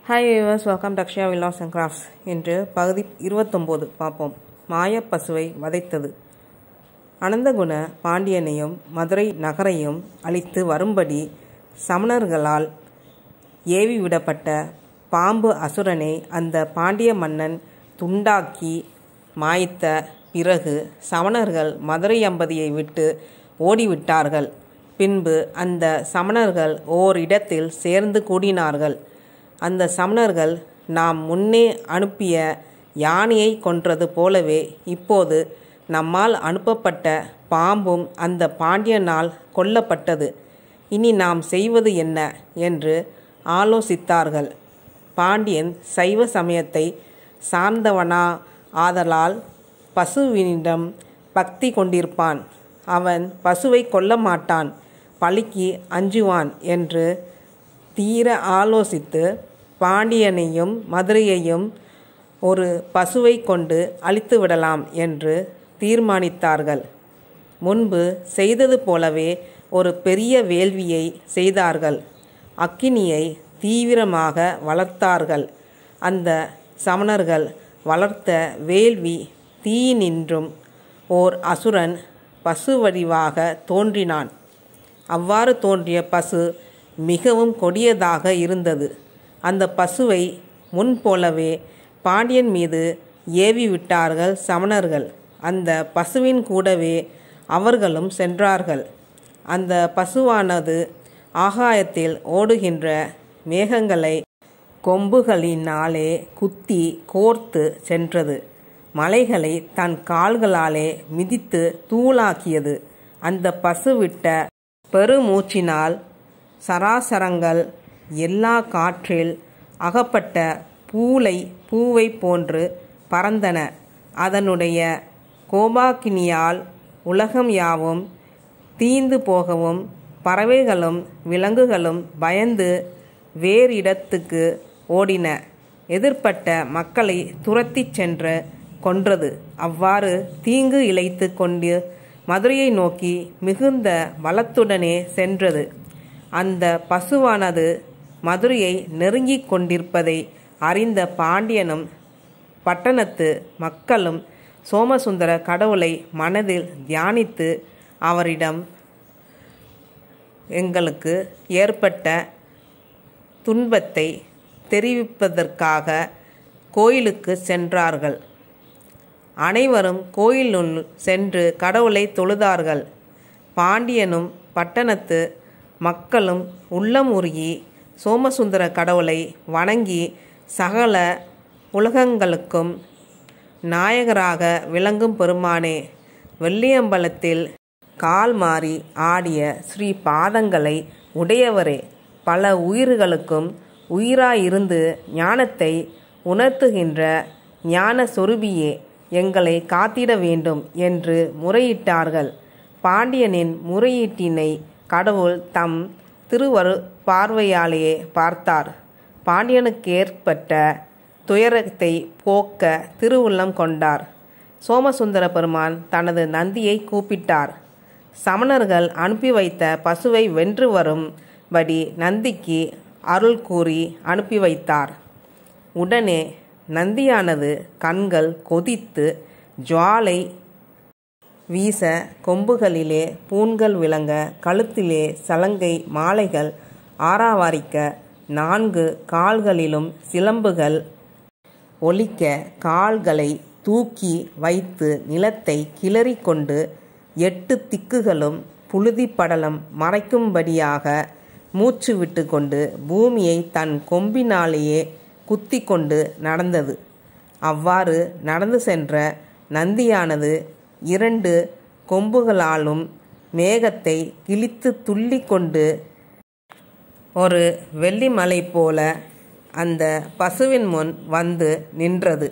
hi viewers welcome to Akshaya villas and crafts இன்று பகுதி இருபத்தொம்போது பார்ப்போம் மாயப்பசுவை வதைத்தது அனந்தகுண பாண்டியனையும் மதுரை நகரையும் அழித்து வரும்படி சமணர்களால் ஏவி விடப்பட்ட பாம்பு அசுரனை அந்த பாண்டிய மன்னன் துண்டாக்கி மாய்த்த பிறகு சமணர்கள் மதுரை அம்பதியை விட்டு ஓடிவிட்டார்கள் பின்பு அந்த சமணர்கள் ஓரிடத்தில் சேர்ந்து கூடினார்கள் அந்த சமணர்கள் நாம் முன்னே அனுப்பிய யானையை கொன்றது போலவே இப்போது நம்மால் அனுப்பப்பட்ட பாம்பும் அந்த பாண்டியனால் கொல்லப்பட்டது இனி நாம் செய்வது என்ன என்று ஆலோசித்தார்கள் பாண்டியன் சைவ சமயத்தை சார்ந்தவனா ஆதலால் பசுவினிடம் பக்தி கொண்டிருப்பான் அவன் பசுவை கொல்ல மாட்டான் பலிக்கு அஞ்சுவான் என்று தீர ஆலோசித்து பாண்டியனையும் மதுரையையும் ஒரு பசுவை கொண்டு அழித்து விடலாம் என்று தீர்மானித்தார்கள் முன்பு செய்தது போலவே ஒரு பெரிய வேள்வியை செய்தார்கள் அக்கினியை தீவிரமாக வளர்த்தார்கள் அந்த சமணர்கள் வளர்த்த வேள்வி தீயினின்றும் ஓர் அசுரன் பசு வடிவாக தோன்றினான் அவ்வாறு தோன்றிய பசு மிகவும் கொடியதாக இருந்தது அந்த பசுவை முன் போலவே பாண்டியன் மீது ஏவி விட்டார்கள் சமணர்கள் அந்த பசுவின் கூடவே அவர்களும் சென்றார்கள் அந்த பசுவானது ஆகாயத்தில் ஓடுகின்ற மேகங்களை கொம்புகளினாலே குத்தி கோர்த்து சென்றது மலைகளை தன் கால்களாலே மிதித்து தூளாக்கியது அந்த பசு விட்ட பெருமூச்சினால் சராசரங்கள் எல்லா காற்றில் அகப்பட்ட பூளை பூவை போன்று பறந்தன அதனுடைய கோபாக்கினியால் உலகம் யாவும் தீந்து போகவும் பறவைகளும் விலங்குகளும் பயந்து வேறிடத்துக்கு ஓடின எதிர்ப்பட்ட மக்களை துரத்திச் சென்று கொன்றது அவ்வாறு தீங்கு இழைத்து கொண்டு மதுரையை நோக்கி மிகுந்த வளத்துடனே சென்றது அந்த பசுவானது மதுரையை நெருங்கிக் கொண்டிருப்பதை அறிந்த பாண்டியனும் பட்டணத்து மக்களும் சோமசுந்தர கடவுளை மனதில் தியானித்து அவரிடம் எங்களுக்கு ஏற்பட்ட துன்பத்தை தெரிவிப்பதற்காக கோயிலுக்கு சென்றார்கள் அனைவரும் கோயிலுள் சென்று கடவுளை தொழுதார்கள் பாண்டியனும் பட்டணத்து மக்களும் உள்ளம் உருகி சோமசுந்தர கடவுளை வணங்கி சகல உலகங்களுக்கும் நாயகராக விளங்கும் பெருமானே வெள்ளியம்பலத்தில் கால் மாறி ஆடிய ஸ்ரீ பாதங்களை உடையவரே பல உயிர்களுக்கும் உயிராயிருந்து ஞானத்தை உணர்த்துகின்ற ஞான சொருபியே எங்களை காத்திட வேண்டும் என்று முறையிட்டார்கள் பாண்டியனின் முறையீட்டினை கடவுள் தம் திருவரு பார்வையாலேயே பார்த்தார் பாண்டியனுக்கு ஏற்பட்ட துயரத்தை போக்க திருவுள்ளம் கொண்டார் சோமசுந்தர பெருமான் தனது நந்தியை கூப்பிட்டார் சமணர்கள் அனுப்பி வைத்த பசுவை வென்று வரும்படி நந்திக்கு அருள் கூறி அனுப்பி வைத்தார் உடனே நந்தியானது கண்கள் கொதித்து ஜுவாலை வீச கொம்புகளிலே பூண்கள் விளங்க கழுத்திலே சலங்கை மாலைகள் ஆராவாரிக்க நான்கு கால்களிலும் சிலம்புகள் ஒலிக்க கால்களை தூக்கி வைத்து நிலத்தை கிளறி கொண்டு எட்டு திக்குகளும் புழுதி படலம் மறைக்கும்படியாக மூச்சு விட்டு கொண்டு பூமியை தன் கொம்பினாலேயே குத்தி கொண்டு நடந்தது அவ்வாறு நடந்து சென்ற நந்தியானது இரண்டு கொம்புகளாலும் மேகத்தை கிழித்து துள்ளி கொண்டு ஒரு வெள்ளிமலை போல அந்த பசுவின் முன் வந்து நின்றது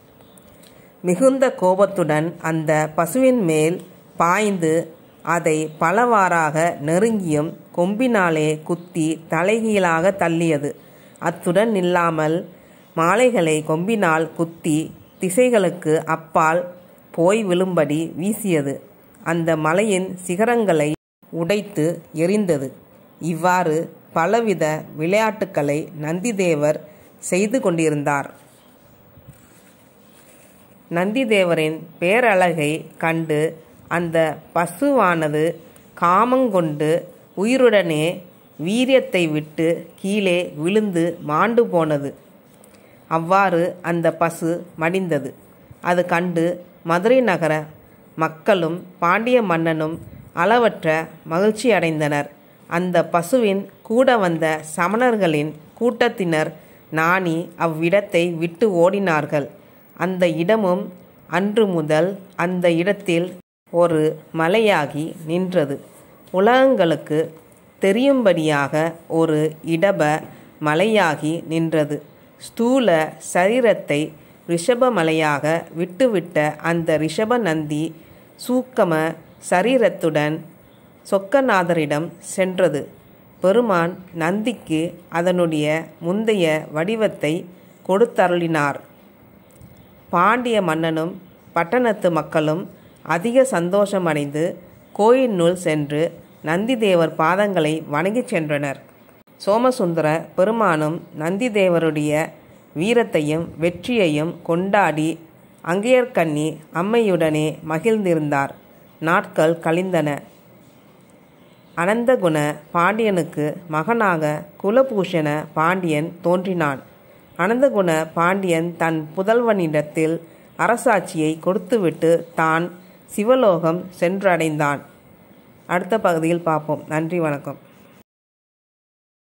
மிகுந்த கோபத்துடன் அந்த பசுவின் மேல் பாய்ந்து அதை பலவாறாக நெருங்கியும் கொம்பினாலே குத்தி தலைகீழாக தள்ளியது அத்துடன் நில்லாமல் மாலைகளை கொம்பினால் குத்தி திசைகளுக்கு அப்பால் போய் விழும்படி வீசியது அந்த மலையின் சிகரங்களை உடைத்து எரிந்தது இவ்வாறு பலவித விளையாட்டுக்களை நந்திதேவர் செய்து கொண்டிருந்தார் நந்திதேவரின் பேரழகை கண்டு அந்த பசுவானது காமங்கொண்டு உயிருடனே வீரியத்தை விட்டு கீழே விழுந்து மாண்டு போனது அவ்வாறு அந்த பசு மடிந்தது அது கண்டு மதுரை நகர மக்களும் பாண்டிய மன்னனும் அளவற்ற மகிழ்ச்சி அடைந்தனர் அந்த பசுவின் கூட வந்த சமணர்களின் கூட்டத்தினர் நாணி அவ்விடத்தை விட்டு ஓடினார்கள் அந்த இடமும் அன்று முதல் அந்த இடத்தில் ஒரு மலையாகி நின்றது உலகங்களுக்கு தெரியும்படியாக ஒரு இடப மலையாகி நின்றது ஸ்தூல சரீரத்தை ரிஷப மலையாக விட்டுவிட்ட அந்த ரிஷப நந்தி சூக்கம சரீரத்துடன் சொக்கநாதரிடம் சென்றது பெருமான் நந்திக்கு அதனுடைய முந்தைய வடிவத்தை கொடுத்தருளினார் பாண்டிய மன்னனும் பட்டணத்து மக்களும் அதிக சந்தோஷமடைந்து கோயிலுள் சென்று நந்திதேவர் பாதங்களை வணங்கிச் சென்றனர் சோமசுந்தர பெருமானும் நந்திதேவருடைய வீரத்தையும் வெற்றியையும் கொண்டாடி அங்கையர்கண்ணி அம்மையுடனே மகிழ்ந்திருந்தார் நாட்கள் கழிந்தன அனந்தகுண பாண்டியனுக்கு மகனாக குலபூஷண பாண்டியன் தோன்றினான் அனந்தகுண பாண்டியன் தன் புதல்வனிடத்தில் அரசாட்சியை கொடுத்துவிட்டு தான் சிவலோகம் சென்றடைந்தான் அடுத்த பகுதியில் பார்ப்போம் நன்றி வணக்கம்